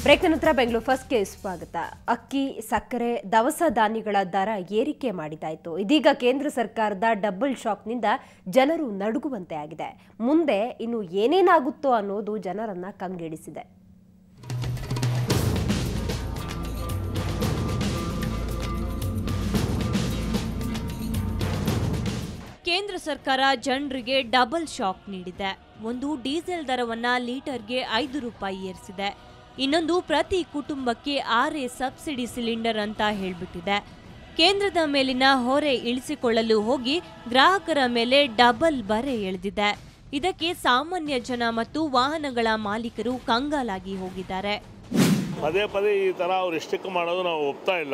break ನಂತರ ಬೆಂಗಳೂರು ಫಸ್ಟ್ಗೆ ಸ್ವಾಗತ ಅಕ್ಕಿ ಸಕ್ಕರೆ ದವಸ ಧಾನ್ಯಗಳ ದರ ಏರಿಕೆ ಮಾಡಿದಾಯಿತು ಇದೀಗ ಕೇಂದ್ರ ಸರ್ಕಾರದ ಡಬಲ್ ಶಾಕ್ನಿಂದ ಜನರು ನಡುಗುವಂತೆ ಆಗಿದೆ ಮುಂದೆ ಇನ್ನು ಏನೇನಾಗುತ್ತೋ ಅನ್ನೋದು ಜನರನ್ನ ಕಂಗೆಡಿಸಿದೆ ಕೇಂದ್ರ ಸರ್ಕಾರ ಜನರಿಗೆ ಡಬಲ್ ಶಾಕ್ ನೀಡಿದೆ ಒಂದು ಡೀಸೆಲ್ ದರವನ್ನ ಲೀಟರ್ಗೆ ಐದು ರೂಪಾಯಿ ಏರಿಸಿದೆ ಇನ್ನೊಂದು ಪ್ರತಿ ಕುಟುಂಬಕ್ಕೆ ಆರೇ ಸಬ್ಸಿಡಿ ಸಿಲಿಂಡರ್ ಅಂತ ಹೇಳ್ಬಿಟ್ಟಿದೆ ಕೇಂದ್ರದ ಮೇಲಿನ ಹೊರೆ ಇಳಿಸಿಕೊಳ್ಳಲು ಹೋಗಿ ಗ್ರಾಹಕರ ಮೇಲೆ ಡಬಲ್ ಬರೆ ಎಳೆದಿದೆ ಇದಕ್ಕೆ ಸಾಮಾನ್ಯ ಜನ ಮತ್ತು ವಾಹನಗಳ ಮಾಲೀಕರು ಕಂಗಾಲಾಗಿ ಹೋಗಿದ್ದಾರೆ ಪದೇ ಪದೇ ಈ ಥರ ಅವ್ರು ಇಷ್ಟಕ್ಕೆ ಮಾಡೋದು ನಾವು ಒಪ್ತಾ ಇಲ್ಲ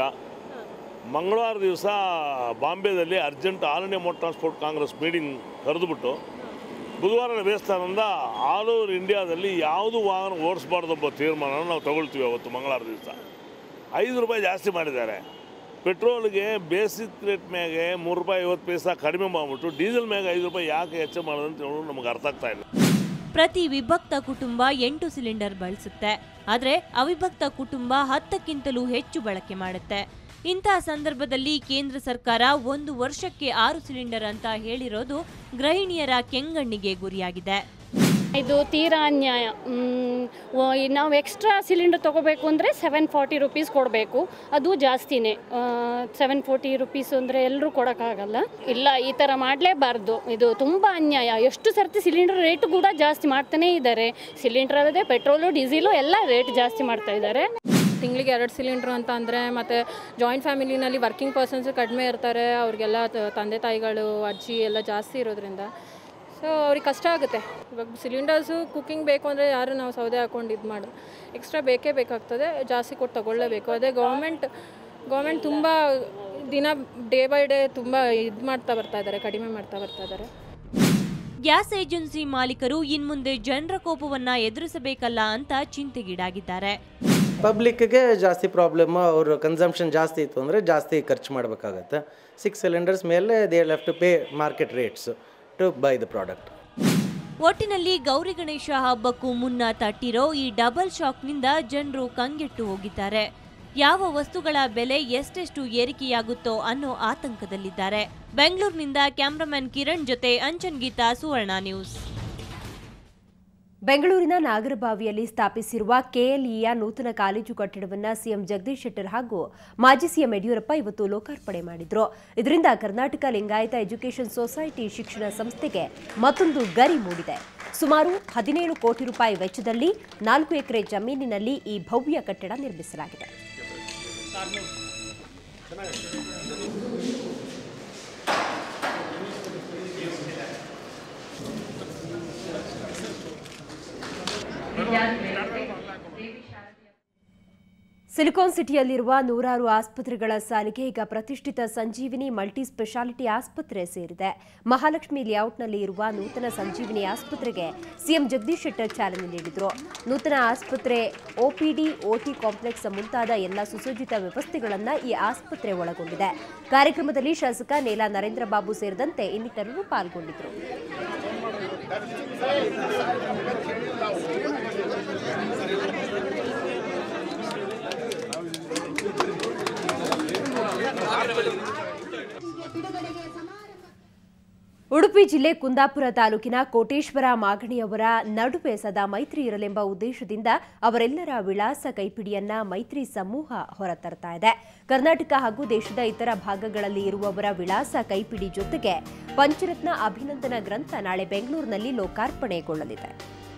ಮಂಗಳವಾರ ದಿವಸ ಬಾಂಬೆದಲ್ಲಿ urgent all India motor transport congress meeting ಕರೆದುಬಿಟ್ಟು ಬುಧವಾರ ನಡೆಸ್ತಾನಂದ ಆಲ್ ಓವರ್ ಇಂಡಿಯಾದಲ್ಲಿ ಯಾವುದು ವಾಹನ ಓಡಿಸ್ಬಾರ್ದು ಎಂಬ ತೀರ್ಮಾನ ನಾವು ತಗೊಳ್ತೀವಿ ಅವತ್ತು ಮಂಗಳವಾರ ದಿವಸ ಐದು ರೂಪಾಯಿ ಜಾಸ್ತಿ ಮಾಡಿದ್ದಾರೆ ಪೆಟ್ರೋಲ್ಗೆ ಬೇಸಿಕ್ ರೇಟ್ ಮ್ಯಾಗೆ ಮೂರು ರೂಪಾಯಿ ಐವತ್ತು ಪೈಸಾ ಕಡಿಮೆ ಮಾಡಿಬಿಟ್ಟು ಡೀಸೆಲ್ ಮ್ಯಾಗೆ ಐದು ರೂಪಾಯಿ ಯಾಕೆ ಹೆಚ್ಚು ಮಾಡೋದಂತ ಹೇಳೋದು ನಮಗೆ ಅರ್ಥ ಆಗ್ತಾ ಇಲ್ಲ ಪ್ರತಿ ವಿಭಕ್ತ ಕುಟುಂಬ ಎಂಟು ಸಿಲಿಂಡರ್ ಬಳಸುತ್ತೆ ಆದರೆ ಅವಿಭಕ್ತ ಕುಟುಂಬ ಹತ್ತಕ್ಕಿಂತಲೂ ಹೆಚ್ಚು ಬಳಕೆ ಮಾಡುತ್ತೆ ಇಂತಹ ಸಂದರ್ಭದಲ್ಲಿ ಕೇಂದ್ರ ಸರ್ಕಾರ ಒಂದು ವರ್ಷಕ್ಕೆ ಆರು ಸಿಲಿಂಡರ್ ಅಂತ ಹೇಳಿರೋದು ಗೃಹಿಣಿಯರ ಕೆಂಗಣ್ಣಿಗೆ ಗುರಿಯಾಗಿದೆ ಇದು ತೀರಾ ಅನ್ಯಾಯ ಮ್, ವ- ನಾವು ಎಕ್ಸ್ಟ್ರಾ ಸಿಲಿಂಡರ್ ತೊಗೋಬೇಕು ಅಂದರೆ ಸೆವೆನ್ ಫಾರ್ಟಿ ರುಪೀಸ್ ಕೊಡಬೇಕು ಅದು ಜಾಸ್ತಿನೇ ಸೆವೆನ್ ಫೋರ್ಟಿ ರುಪೀಸ್ ಅಂದರೆ ಎಲ್ಲರೂ ಕೊಡೋಕ್ಕಾಗಲ್ಲ ಇಲ್ಲ ಈ ಥರ ಮಾಡಲೇಬಾರ್ದು ಇದು ತುಂಬ ಅನ್ಯಾಯ ಎಷ್ಟು ಸರ್ತಿ ಸಿಲಿಂಡರ್ ರೇಟ್ ಕೂಡ ಜಾಸ್ತಿ ಮಾಡ್ತಾನೇ ಇದ್ದಾರೆ ಸಿಲಿಂಡರ್ ಅಲ್ಲದೆ ಪೆಟ್ರೋಲು ಡೀಸೆಲು ಎಲ್ಲ ರೇಟ್ ಜಾಸ್ತಿ ಮಾಡ್ತಾ ಇದ್ದಾರೆ ತಿಂಗಳಿಗೆ ಎರಡು ಸಿಲಿಂಡ್ರ್ ಅಂತ ಅಂದರೆ ಮತ್ತು ಜಾಯಿಂಟ್ ಫ್ಯಾಮಿಲಿನಲ್ಲಿ ವರ್ಕಿಂಗ್ ಪರ್ಸನ್ಸ್ ಕಡಿಮೆ ಇರ್ತಾರೆ ಅವ್ರಿಗೆಲ್ಲ ತ- ತಂದೆ ತಾಯಿಗಳು ಅಜ್ಜಿ ಎಲ್ಲ ಜಾಸ್ತಿ ಇರೋದ್ರಿಂದ ಸೊ ಅವ್ರಿಗೆ ಕಷ್ಟ ಆಗುತ್ತೆ ಇವಾಗ ಸಿಲಿಂಡರ್ಸು ಕುಕ್ಕಿಂಗ್ ಬೇಕು ಅಂದರೆ ಯಾರು ನಾವು ಸೌದೆ ಹಾಕೊಂಡು ಇದು ಮಾಡೋದು ಎಕ್ಸ್ಟ್ರಾ ಬೇಕೇ ಬೇಕಾಗ್ತದೆ ಜಾಸ್ತಿ ಕೊಟ್ಟು ತಗೊಳ್ಳೇಬೇಕು ಅದೇ ಗೌರ್ಮೆಂಟ್ ಗೌರ್ಮೆಂಟ್ ತುಂಬ ದಿನ ಡೇ ಬೈ ಡೇ ತುಂಬ ಇದು ಮಾಡ್ತಾ ಬರ್ತಾ ಇದ್ದಾರೆ ಕಡಿಮೆ ಮಾಡ್ತಾ ಬರ್ತಾ ಇದ್ದಾರೆ ಗ್ಯಾಸ್ ಏಜೆನ್ಸಿ ಮಾಲೀಕರು ಇನ್ಮುಂದೆ ಜನರ ಕೋಪವನ್ನ ಎದುರಿಸಬೇಕಲ್ಲ ಅಂತ ಚಿಂತೆಗೀಡಾಗಿದ್ದಾರೆ ಪಬ್ಲಿಕ್ಗೆ ಜಾಸ್ತಿ ಪ್ರಾಬ್ಲಮ್ ಅವರು ಕನ್ಸಂಪ್ಷನ್ ಜಾಸ್ತಿ ಇತ್ತು ಅಂದರೆ ಜಾಸ್ತಿ ಖರ್ಚು ಮಾಡಬೇಕಾಗತ್ತೆ ಸಿಕ್ಸ್ ಸಿಲಿಂಡರ್ಸ್ ಮೇಲೆ they left to pay market rates to buy the product ಒಟ್ಟಿನಲ್ಲಿ ಗೌರಿ ಗಣೇಶ ಹಬ್ಬಕ್ಕೂ ಮುನ್ನ ತಟ್ಟಿರೋ ಈ ಡಬಲ್ ಶಾಕ್ನಿಂದ ಜನರು ಕಂಗೆಟ್ಟು ಹೋಗಿದ್ದಾರೆ ಯಾವ ವಸ್ತುಗಳ ಬೆಲೆ ಎಷ್ಟೆಷ್ಟು ಏರಿಕೆಯಾಗುತ್ತೋ ಅನ್ನೋ ಆತಂಕದಲ್ಲಿದ್ದಾರೆ ಬೆಂಗಳೂರಿನಿಂದ ಕ್ಯಾಮ್ರಾಮನ್ ಕಿರಣ್ ಜೊತೆ ಅಂಚನ್ ಗೀತಾ ಸುವರ್ಣ ನ್ಯೂಸ್ ಬೆಂಗಳೂರಿನ ನಾಗರಬಾವಿಯಲ್ಲಿ ಸ್ಥಾಪಿಸಿರುವ ಕೆಎಲ್ಇಯ ನೂತನ ಕಾಲೇಜು ಕಟ್ಟಡವನ್ನು ಸಿಎಂ ಜಗದೀಶ್ ಶೆಟ್ಟರ್ ಹಾಗೂ ಮಾಜಿ ಸಿಎಂ ಯಡಿಯೂರಪ್ಪ ಇವತ್ತು ಲೋಕಾರ್ಪಣೆ ಮಾಡಿದ್ರು ಇದರಿಂದ ಕರ್ನಾಟಕ ಲಿಂಗಾಯತ ಎಜುಕೇಷನ್ ಸೊಸೈಟಿ ಶಿಕ್ಷಣ ಸಂಸ್ಥೆಗೆ ಮತ್ತೊಂದು ಗರಿ ಮೂಡಿದೆ ಸುಮಾರು ಹದಿನೇಳು ಕೋಟಿ ರೂಪಾಯಿ ವೆಚ್ಚದಲ್ಲಿ ನಾಲ್ಕು ಎಕರೆ ಜಮೀನಿನಲ್ಲಿ ಈ ಭವ್ಯ ಕಟ್ಟಡ ನಿರ್ಮಿಸಲಾಗಿದೆ ಸಿಲಿಕಾನ್ ಸಿಟಿಯಲ್ಲಿರುವ ನೂರಾರು ಆಸ್ಪತ್ರೆಗಳ ಸಾಲಿಗೆ ಈಗ ಪ್ರತಿಷ್ಠಿತ ಸಂಜೀವಿನಿ ಮಲ್ಟಿ ಸ್ಪೆಷಾಲಿಟಿ ಆಸ್ಪತ್ರೆ ಸೇರಿದೆ ಮಹಾಲಕ್ಷ್ಮಿ ಲೇಔಟ್ನಲ್ಲಿ ಇರುವ ನೂತನ ಸಂಜೀವಿನಿ ಆಸ್ಪತ್ರೆಗೆ ಸಿಎಂ ಜಗದೀಶ್ ಶೆಟ್ಟರ್ ಚಾಲನೆ ನೀಡಿದರು ನೂತನ ಆಸ್ಪತ್ರೆ ಒಪಿಡಿ ಓಟಿ ಕಾಂಪ್ಲೆಕ್ಸ್ ಮುಂತಾದ ಎಲ್ಲ ಸುಸಜ್ಜಿತ ವ್ಯವಸ್ಥೆಗಳನ್ನು ಈ ಆಸ್ಪತ್ರೆ ಒಳಗೊಂಡಿದೆ ಕಾರ್ಯಕ್ರಮದಲ್ಲಿ ಶಾಸಕ ನೇಲಾ ನರೇಂದ್ರ ಬಾಬು ಸೇರಿದಂತೆ ಇನ್ನಿತರರು ಪಾಲ್ಗೊಂಡಿದ್ದರು ಉಡುಪಿ ಜಿಲ್ಲೆ ಕುಂದಾಪುರ ತಾಲೂಕಿನ ಕೋಟೇಶ್ವರ ಮಾಗಣಿಯವರ ನಡುವೆ ಸದಾ ಮೈತ್ರಿ ಇರಲೆಂಬ ಉದ್ದೇಶದಿಂದ ಅವರೆಲ್ಲರ ವಿಳಾಸ ಕೈಪಿಡಿಯನ್ನ ಮೈತ್ರಿ ಸಮೂಹ ಹೊರತರ್ತಾ ಇದೆ ಕರ್ನಾಟಕ ಹಾಗೂ ದೇಶದ ಇತರ ಭಾಗಗಳಲ್ಲಿ ಇರುವವರ ವಿಳಾಸ ಕೈಪಿಡಿ ಜೊತೆಗೆ ಪಂಚರತ್ನ ಅಭಿನಂದನ ಗ್ರಂಥ ನಾಳೆ ಬೆಂಗಳೂರಿನಲ್ಲಿ ಲೋಕಾರ್ಪಣೆಗೊಳ್ಳಲಿದೆ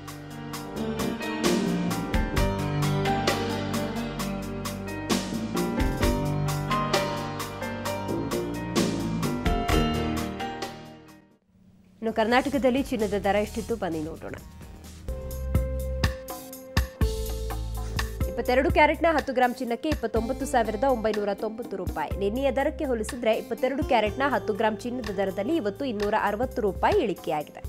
ಇನ್ನು ಕರ್ನಾಟಕದಲ್ಲಿ ಚಿನ್ನದ ದರ ಎಷ್ಟಿತ್ತು ಬನ್ನಿ ನೋಡೋಣ ಇಪ್ಪತ್ತೆರಡು ಕ್ಯಾರೆಟ್ನ ಹತ್ತು ಗ್ರಾಂ ಚಿನ್ನಕ್ಕೆ ಇಪ್ಪತ್ತೊಂಬತ್ತು ಸಾವಿರದ ಒಂಬೈನೂರ ತೊಂಬತ್ತು ರೂಪಾಯಿ ನಿನ್ನೆಯ ದರಕ್ಕೆ ಹೋಲಿಸಿದ್ರೆ ಇಪ್ಪತ್ತೆರಡು ಕ್ಯಾರೆಟ್ನ ಹತ್ತು ಗ್ರಾಂ ಚಿನ್ನದ ದರದಲ್ಲಿ ಇವತ್ತು ಇನ್ನೂರ ಅರವತ್ತು ರೂಪಾಯಿ ಇಳಿಕೆಯಾಗಿದೆ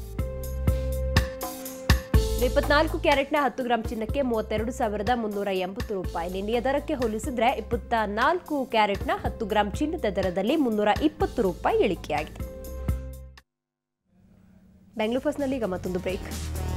ಇಪ್ಪತ್ನಾಲ್ಕು ಕ್ಯಾರೆಟ್ನ ಹತ್ತು ಗ್ರಾಂ ಚಿನ್ನಕ್ಕೆ ಮೂವತ್ತೆರಡು ಸಾವಿರದ ಮುನ್ನೂರ ಎಂಬತ್ತು ರೂಪಾಯಿ ನಿನ್ನೆಯ ದರಕ್ಕೆ ಹೋಲಿಸಿದ್ರೆ ಇಪ್ಪತ್ತ ನಾಲ್ಕು ಕ್ಯಾರೆಟ್ನ ಹತ್ತು ಗ್ರಾಂ ಚಿನ್ನದ ದರದಲ್ಲಿ ಮುನ್ನೂರ ಇಪ್ಪತ್ತು ರೂಪಾಯಿ ಇಳಿಕೆಯಾಗಿದೆ ಬೆಂಗಳೂರು ಫಸ್ಟ್ನಲ್ಲಿ ಈಗ ಮತ್ತೊಂದು ಬ್ರೇಕ್